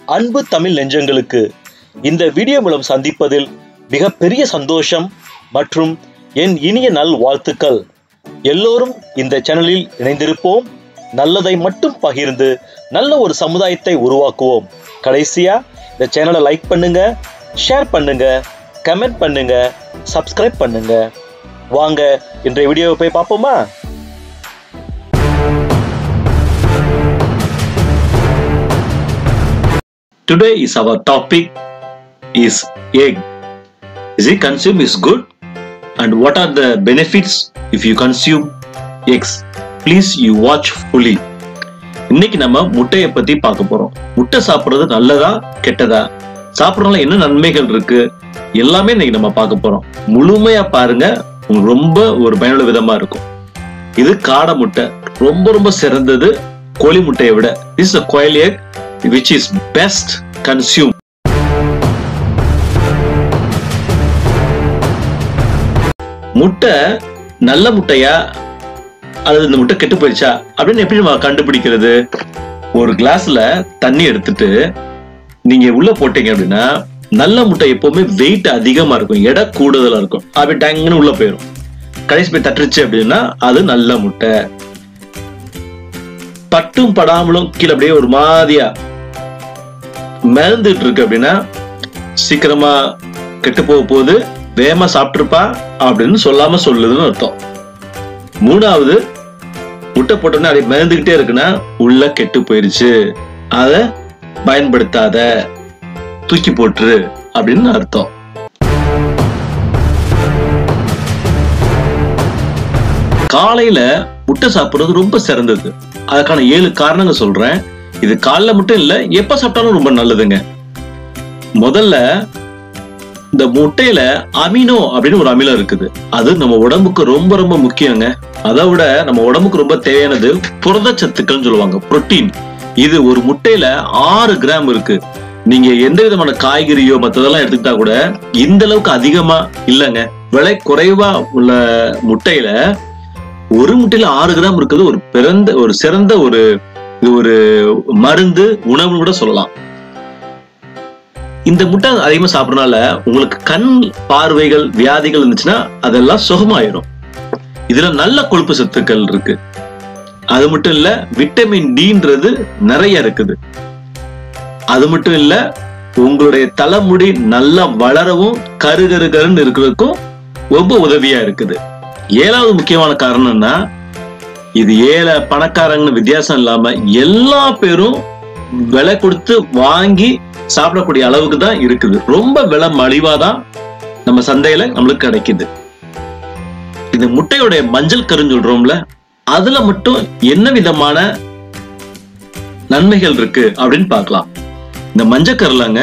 அன்பு தமிழ் நெஞ்சங்களுக்கு இந்த வீடியோ மூலம் சந்திப்பதில் மிகப்பெரிய சந்தோஷம் மற்றும் என் இனிய நல் வாழ்த்துக்கள் எல்லோரும் இந்த சேனலில் இணைந்திருப்போம் நல்லதை மட்டும் பகிர்ந்து நல்ல ஒரு சமுதாயத்தை உருவாக்குவோம் கடைசியா இந்த சேனலை லைக் பண்ணுங்க ஷேர் பண்ணுங்க கமெண்ட் பண்ணுங்க சப்ஸ்கிரைப் பண்ணுங்க வாங்க இன்றைய வீடியோவை போய் பார்ப்போமா Today is our topic is egg. Is it consume is good? And what are the benefits if you consume eggs? Please you watch fully. இன்னைக்கு நம்ம முட்டையை பத்தி பார்க்க போறோம் முட்டை சாப்பிடுறது நல்லதா கெட்டதா சாப்பிடறதுல என்ன நன்மைகள் இருக்கு எல்லாமே இன்னைக்கு நம்ம பார்க்க போறோம் முழுமையா பாருங்க உங்களுக்கு ரொம்ப ஒரு பயனுள்ள விதமா இருக்கும் இது காடை முட்டை ரொம்ப ரொம்ப சிறந்தது கோழி முட்டையை விட திஸ் அ கோயில் egg which is best consume முட்டை நல்ல முட்டையா அல்லது இந்த முட்டை கெட்டு போயிடுச்சா அப்படின்னு எப்படி நம்ம கண்டுபிடிக்கிறது ஒரு கிளாஸ்ல தண்ணி எடுத்துட்டு நீங்க உள்ள போட்டீங்க அப்படின்னா நல்ல முட்டை எப்பவுமே வெயிட் அதிகமா இருக்கும் எடை கூடுதலா இருக்கும் அப்படி டங்குன்னு உள்ள போயிடும் கடைசி போய் தட்டுருச்சு அப்படின்னா அது நல்ல முட்டை பட்டும் படாமலும் கீழே அப்படியே ஒரு மாதிரியா மிதந்துட்டு இருக்கு அப்படின்னா சீக்கிரமா கெட்டு போக போகுது வேகமா சாப்பிட்டுருப்பா அப்படின்னு சொல்லாம சொல்லுதுன்னு அர்த்தம் மூணாவது முட்டை போட்டோன்னே அப்படியே மிதந்துகிட்டே இருக்குன்னா உள்ள கெட்டு போயிருச்சு அத பயன்படுத்தாத தூக்கி போட்டுரு அப்படின்னு அர்த்தம் காலையில முட்டை சாப்பிடுறது ரொம்ப சிறந்தது அதுக்கான ஏழு காரணங்கள் சொல்றேன் இது காலைல மட்டும் இல்ல எப்ப சாப்பிட்டாலும் ரொம்ப நல்லதுங்க முதல்ல இந்த முட்டையில அமினோ அப்படின்னு ஒரு அமிலம் இருக்குது அது நம்ம உடம்புக்கு ரொம்ப ரொம்ப முக்கியங்க அதை விட நம்ம உடம்புக்கு ரொம்ப தேவையானது புரதச்சத்துக்கள்னு சொல்லுவாங்க புரோட்டீன் இது ஒரு முட்டையில ஆறு கிராம் இருக்கு நீங்க எந்த விதமான காய்கறியோ மத்ததெல்லாம் எடுத்துக்கிட்டா கூட இந்த அளவுக்கு அதிகமா இல்லைங்க விலை குறைவா உள்ள முட்டையில ஒரு முட்டையில ஆறு கிராம் இருக்கிறது ஒரு பிறந்த ஒரு சிறந்த ஒரு இது ஒரு மருந்து உணவுன்னு கூட சொல்லலாம் இந்த முட்டை அதிகமா சாப்பிடறதுனால உங்களுக்கு கண் பார்வைகள் வியாதிகள் இருந்துச்சுன்னா அதெல்லாம் சுகமாயிடும் இதுல நல்ல கொழுப்பு சத்துக்கள் இருக்கு அது மட்டும் இல்ல விட்டமின் டின்றது நிறைய இருக்குது அது மட்டும் இல்ல உங்களுடைய தலைமுடி நல்லா வளரவும் கரு கரு கருன்னு இருக்கிறதுக்கும் ரொம்ப உதவியா இருக்குது ஏழாவது முக்கியமான காரணம்னா இது ஏழை பணக்காரங்கன்னு வித்தியாசம் இல்லாம எல்லா பேரும் விலை கொடுத்து வாங்கி சாப்பிடக்கூடிய அளவுக்கு தான் இருக்குது ரொம்ப விலை மலிவாதான் நம்ம சந்தையில நம்மளுக்கு கிடைக்குது இந்த முட்டையோடைய மஞ்சள் கருன்னு சொல்றோம்ல அதுல மட்டும் என்ன விதமான நன்மைகள் இருக்கு அப்படின்னு பார்க்கலாம் இந்த மஞ்சக்கருலங்க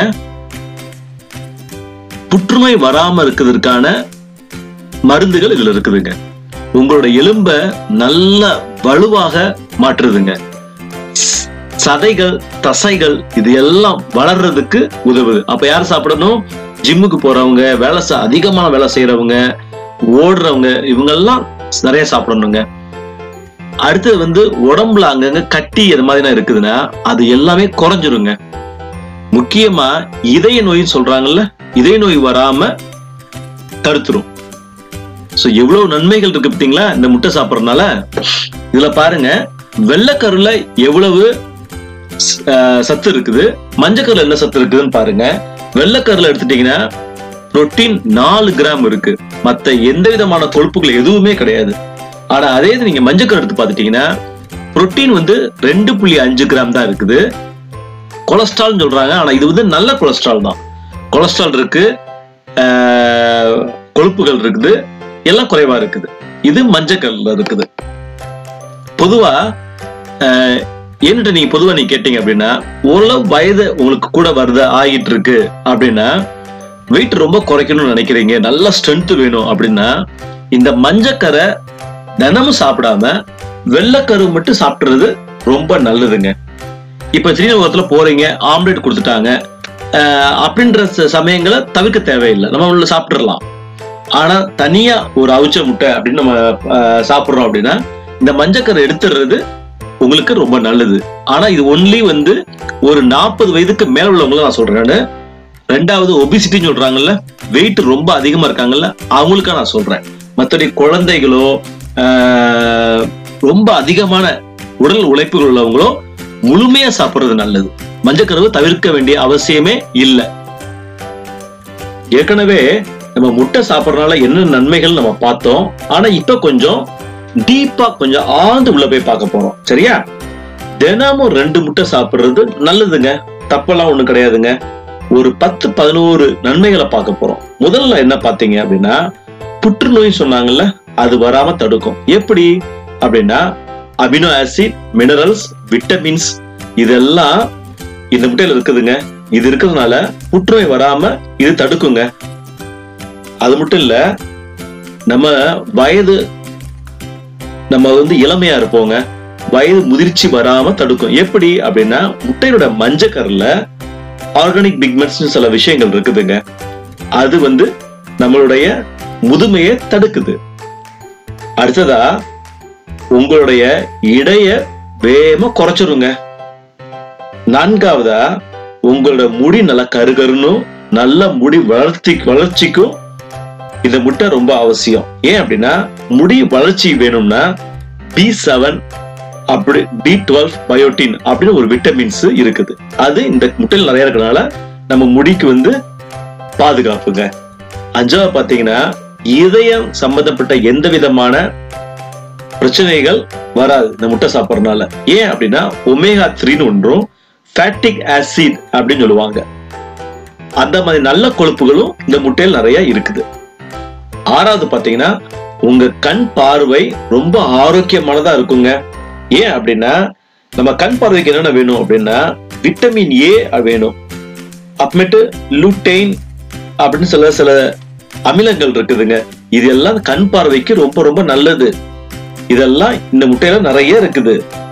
புற்றுநோய் வராம இருக்கிறதுக்கான மருந்துகள் இதுல இருக்குதுங்க உங்களோட எலும்ப நல்ல வலுவாக மாற்றுதுங்க சதைகள் தசைகள் இது எல்லாம் வளர்றதுக்கு உதவுது அப்ப யார் சாப்பிடணும் ஜிம்முக்கு போறவங்க வேலை செ- அதிகமான வேலை செய்யறவங்க ஓடுறவங்க இவங்க எல்லாம் நிறைய சாப்பிடணுங்க அடுத்தது வந்து உடம்புல அங்கங்க கட்டி அது மாதிரிலாம் இருக்குதுன்னா அது எல்லாமே குறைஞ்சிருங்க முக்கியமா இதய நோயின்னு சொல்றாங்கல்ல இதய நோய் வராம தடுத்துரும் சோ எவ்வளவு நன்மைகள் இருக்கு பார்த்தீங்களா இந்த முட்டை சாப்பிடறதுனால இதுல பாருங்க வெள்ளைக்கருல எவ்வளவு ஸ்- ஆஹ் சத்து இருக்குது மஞ்சக்கருல என்ன சத்து இருக்குதுன்னு பாருங்க வெள்ளைக்கருல எடுத்துட்டீங்கன்னா புரோட்டீன் நாலு கிராம் இருக்கு மத்த எந்த விதமான கொழுப்புகள் எதுவுமே கிடையாது ஆனா அதே இது நீங்க மஞ்சக்கரு எடுத்து பார்த்துட்டீங்கன்னா புரோட்டீன் வந்து ரெண்டு புள்ளி அஞ்சு கிராம் தான் இருக்குது கொலஸ்ட்ரால் சொல்றாங்க ஆனா இது வந்து நல்ல கொலஸ்ட்ரால் தான் கொலஸ்ட்ரால் இருக்கு ஆஹ் கொழுப்புகள் இருக்குது எல்லாம் குறைவா இருக்குது இது மஞ்சக்கல்ல இருக்குது பொதுவா ஆஹ் என்னட்ட நீங்க பொதுவா நீங்க கேட்டீங்க அப்படின்னா ஓரளவு வயது உங்களுக்கு கூட வருது ஆகிட்டு இருக்கு அப்படின்னா வெயிட் ரொம்ப குறைக்கணும்னு நினைக்கிறீங்க நல்ல ஸ்ட்ரென்த் வேணும் அப்படின்னா இந்த மஞ்சக்கரை தினமும் சாப்பிடாம வெள்ளைக்கரு மட்டும் சாப்பிடுறது ரொம்ப நல்லதுங்க இப்ப ஸ்ரீநகரத்துல போறீங்க ஆம்லெட் கொடுத்துட்டாங்க ஆஹ் அப்படின்ற ச- சமயங்களை தவிர்க்க தேவையில்லை நம்ம உள்ள சாப்பிட்டுறலாம் ஆனா தனியா ஒரு அவிச்ச முட்டை அப்படின்னு நம்ம ஆஹ் சாப்பிடுறோம் அப்படின்னா இந்த மஞ்சக்கரை எடுத்துடுறது உங்களுக்கு ரொம்ப நல்லது ஆனா இது ஒன்லி வந்து ஒரு நாற்பது வயதுக்கு மேல உள்ளவங்கள நான் சொல்றேன் ரெண்டாவது ஒபிசிட்டின்னு சொல்றாங்கல்ல வெயிட் ரொம்ப அதிகமா இருக்காங்கல்ல அவங்களுக்கா நான் சொல்றேன் மற்றபடி குழந்தைகளோ ஆஹ், ரொம்ப அதிகமான உடல் உழைப்புகள் உள்ளவங்களோ முழுமையா சாப்பிடுறது நல்லது மஞ்சக்கருவு தவிர்க்க வேண்டிய அவசியமே இல்லை ஏற்கனவே நம்ம முட்டை சாப்பிடறதுனால என்ன நன்மைகள் நம்ம பார்த்தோம் ஆனா இப்ப கொஞ்சம் டீப்பா கொஞ்சம் ஆழ்ந்து உள்ள போய் பார்க்க போறோம் சரியா தினமும் ரெண்டு முட்டை சாப்பிடுறது நல்லதுங்க தப்பெல்லாம் ஒண்ணும் கிடையாதுங்க ஒரு பத்து பதினோரு நன்மைகளை பார்க்க போறோம் முதல்ல என்ன பார்த்தீங்க அப்படின்னா புற்றுநோய் சொன்னாங்கல்ல அது வராம தடுக்கும் எப்படி அப்படின்னா அமினோ ஆசிட் மினரல்ஸ் விட்டமின்ஸ் இதெல்லாம் இந்த முட்டையில இருக்குதுங்க இது இருக்கிறதுனால புற்றுநோய் வராம இது தடுக்குங்க அது மட்டும் இல்ல நம்ம வயது நம்ம வந்து இளமையா இருப்போங்க வயது முதிர்ச்சி வராம தடுக்கும் எப்படி அப்படின்னா முட்டையோட மஞ்சக்கருல ஆர்கானிக் பிக்மெண்ட்ஸ் சில விஷயங்கள் இருக்குதுங்க அது வந்து நம்மளுடைய முதுமையை தடுக்குது அடுத்ததா உங்களுடைய இடைய வேகமா குறைச்சிருங்க நான்காவதா உங்களோட முடி நல்லா கருகருன்னும் நல்ல முடி வளர்ச்சி வளர்ச்சிக்கும் இந்த முட்டை ரொம்ப அவசியம் ஏன் அப்படின்னா முடி வளர்ச்சி வேணும்னா பி செவன் அப்படி பி டுவெல் பயோட்டின் அப்படின்னு ஒரு விட்டமின்ஸ் இருக்குது அது இந்த முட்டையில் நிறைய இருக்கனால நம்ம முடிக்கு வந்து பாதுகாப்புங்க அஞ்சாவது பாத்தீங்கன்னா இதயம் சம்பந்தப்பட்ட எந்த விதமான பிரச்சனைகள் வராது இந்த முட்டை சாப்பிடறதுனால ஏன் அப்படின்னா ஒமேகா த்ரீன்னு ஒன்றும் ஃபேட்டிக் ஆசிட் அப்படின்னு சொல்லுவாங்க அந்த மாதிரி நல்ல கொழுப்புகளும் இந்த முட்டையில் நிறைய இருக்குது ஆறாவது பாத்தீங்கன்னா உங்க கண் பார்வை ரொம்ப ஆரோக்கியமானதா இருக்குங்க ஏன் அப்படின்னா நம்ம கண் பார்வைக்கு என்னென்ன வேணும் அப்படின்னா விட்டமின் ஏ வேணும் அப்புறமேட்டு லூட்டெயின் அப்படின்னு சில சில அமிலங்கள் இருக்குதுங்க இது எல்லாம் கண் பார்வைக்கு ரொம்ப ரொம்ப நல்லது இதெல்லாம் இந்த முட்டையில நிறைய இருக்குது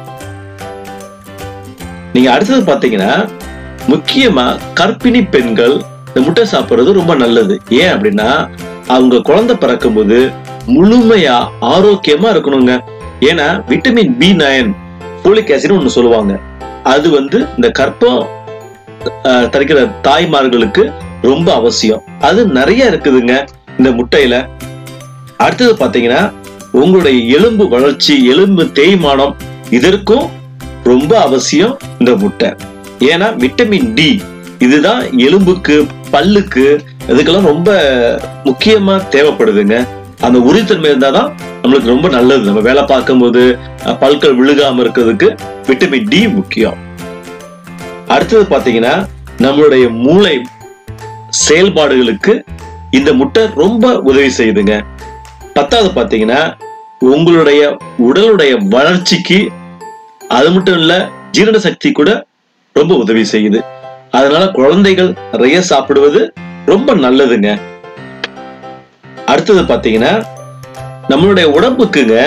நீங்க அடுத்தது பாத்தீங்கன்னா முக்கியமா கர்ப்பிணி பெண்கள் இந்த முட்டை சாப்பிடுறது ரொம்ப நல்லது ஏன் அப்படின்னா அவங்க குழந்தை பிறக்கும்போது முழுமையா ஆரோக்கியமா இருக்கணுங்க ஏன்னா vitamin B nine folic acid ஒண்ணு சொல்லுவாங்க அது வந்து இந்த கற்பம் ஆஹ், தரிக்கிற தாய்மார்களுக்கு ரொம்ப அவசியம் அது நிறைய இருக்குதுங்க இந்த முட்டையில அடுத்தது பாத்தீங்கன்னா உங்களுடைய எலும்பு வளர்ச்சி எலும்பு தேய்மானம் இதற்கும் ரொம்ப அவசியம் இந்த முட்டை ஏன்னா விட்டமின் டி இதுதான் எலும்புக்கு பல்லுக்கு இதுக்கெல்லாம் ரொம்ப முக்கியமா தேவைப்படுதுங்க அந்த உறுதித்தன்மை இருந்தாதான் நம்மளுக்கு ரொம்ப நல்லது நம்ம வேலை பார்க்கும்போது அஹ், பல்கள் விழுகாம இருக்கிறதுக்கு விட்டமின் டி முக்கியம் அடுத்தது பாத்தீங்கன்னா நம்மளுடைய மூளை செயல்பாடுகளுக்கு இந்த முட்டை ரொம்ப உதவி செய்யுதுங்க பத்தாவது பாத்தீங்கன்னா உங்களுடைய உடலுடைய வளர்ச்சிக்கு அது மட்டும் இல்ல ஜீரண சக்தி கூட ரொம்ப உதவி செய்யுது அதனால குழந்தைகள் நிறைய சாப்பிடுவது ரொம்ப நல்லதுங்க அடுத்தது பாத்தீங்கன்னா நம்மளுடைய உடம்புக்குங்க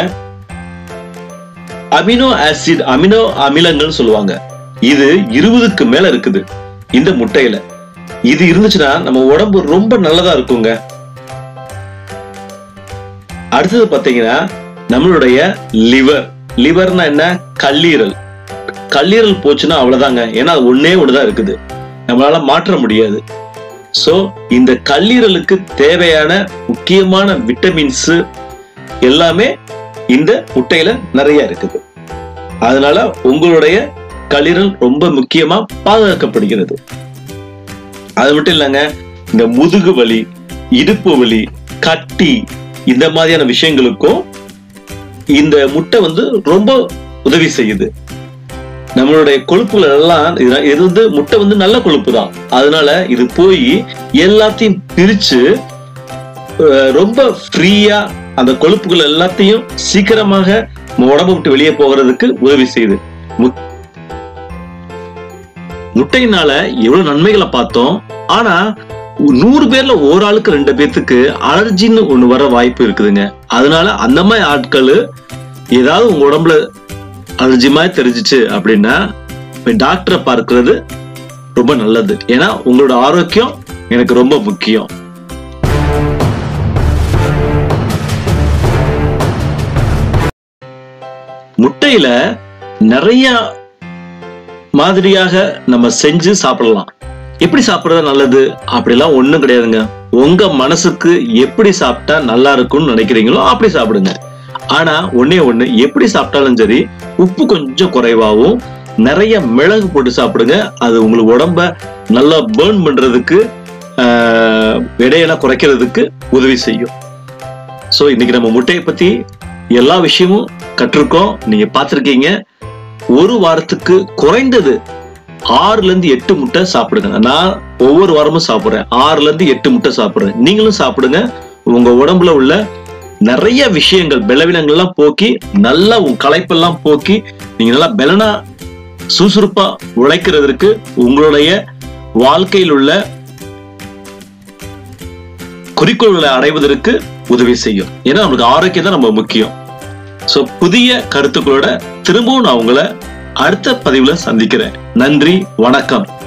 அமினோ ஆசிட் அமினோ அமிலங்கள் சொல்லுவாங்க இது இருபதுக்கு மேல இருக்குது இந்த முட்டையில இது இருந்துச்சுன்னா நம்ம உடம்பு ரொம்ப நல்லதா இருக்குங்க அடுத்தது பாத்தீங்கன்னா நம்மளுடைய லிவர் லிவர்னா என்ன கல்லீரல் கல்லீரல் போச்சுன்னா அவ்வளவுதாங்க ஏன்னா அது ஒண்ணே ஒண்ணுதான் இருக்குது நம்மளால மாற்ற முடியாது சோ இந்த கல்லீரலுக்கு தேவையான முக்கியமான விட்டமின்ஸ் எல்லாமே இந்த முட்டையில நிறைய இருக்குது அதனால உங்களுடைய கல்லீரல் ரொம்ப முக்கியமா பாதுகாக்கப்படுகிறது அது மட்டும் இல்லைங்க இந்த முதுகு வலி இடுப்பு வலி கட்டி இந்த மாதிரியான விஷயங்களுக்கும் இந்த முட்டை வந்து ரொம்ப உதவி செய்யுது நம்மளுடைய கொழுப்புகள் எல்லாம் இதுல- இது வந்து முட்டை வந்து நல்ல கொழுப்பு தான் அதனால இது போய் எல்லாத்தையும் பிரிச்சு அஹ், ரொம்ப ஃப்ரீயா அந்த கொழுப்புகள் எல்லாத்தையும் சீக்கிரமாக நம்ம உடம்பு விட்டு வெளியே போகிறதுக்கு உதவி செய்யுது மு- முட்டையினால எவ்வளவு நன்மைகளை பார்த்தோம் ஆனா நூறு பேர்ல ஒரு ஆளுக்கு ரெண்டு பேர்த்துக்கு அலர்ஜின்னு ஒண்ணு வர வாய்ப்பு இருக்குதுங்க அதனால அந்த மாதிரி ஆட்கள் ஏதாவது உங்க உடம்புல அலர்ஜி மாதிரி தெரிஞ்சிச்சு அப்படின்னா போய் டாக்டரை பார்க்கிறது ரொம்ப நல்லது ஏன்னா உங்களோட ஆரோக்கியம் எனக்கு ரொம்ப முக்கியம் முட்டையில நிறைய மாதிரியாக நம்ம செஞ்சு சாப்பிடலாம் எப்படி சாப்பிடுறது நல்லது அப்படிலாம் ஒண்ணும் கிடையாதுங்க உங்க மனசுக்கு எப்படி சாப்பிட்டா நல்லா இருக்கும்னு நினைக்கிறீங்களோ அப்படி சாப்பிடுங்க ஆனா ஒண்ணே ஒண்ணு எப்படி சாப்பிட்டாலும் சரி உப்பு கொஞ்சம் குறைவாகவும் நிறைய மிளகு போட்டு சாப்பிடுங்க அது உங்களுக்கு உடம்ப நல்லா பேர்ன் பண்றதுக்கு ஆஹ், எடையெல்லாம் குறைக்கிறதுக்கு உதவி செய்யும் சோ இன்னைக்கு நம்ம முட்டையை பத்தி எல்லா விஷயமும் கற்றுருக்கோம் நீங்க பார்த்திருக்கீங்க ஒரு வாரத்துக்கு குறைந்தது ஆறுல இருந்து எட்டு முட்டை சாப்பிடுங்க நான் ஒவ்வொரு வாரமும் சாப்பிடுறேன் ஆறுல இருந்து எட்டு முட்டை சாப்பிடுறேன் நீங்களும் சாப்பிடுங்க உங்க உடம்புல உள்ள நிறைய விஷயங்கள் பலவீனங்கள்லாம் போக்கி நல்லா உங்க களைப்பெல்லாம் போக்கி நீங்க நல்லா பலனா சுறுசுறுப்பா உழைக்கிறதுக்கு உங்களுடைய வாழ்க்கையில் உள்ள குறிக்கோள்களை அடைவதற்கு உதவி செய்யும் ஏன்னா நம்மளுக்கு ஆரோக்கியம் தான் நம்ம முக்கியம் சோ புதிய கருத்துக்களோட திரும்பவும் நான் உங்களை அடுத்த பதிவுல சந்திக்கிறேன் நன்றி வணக்கம்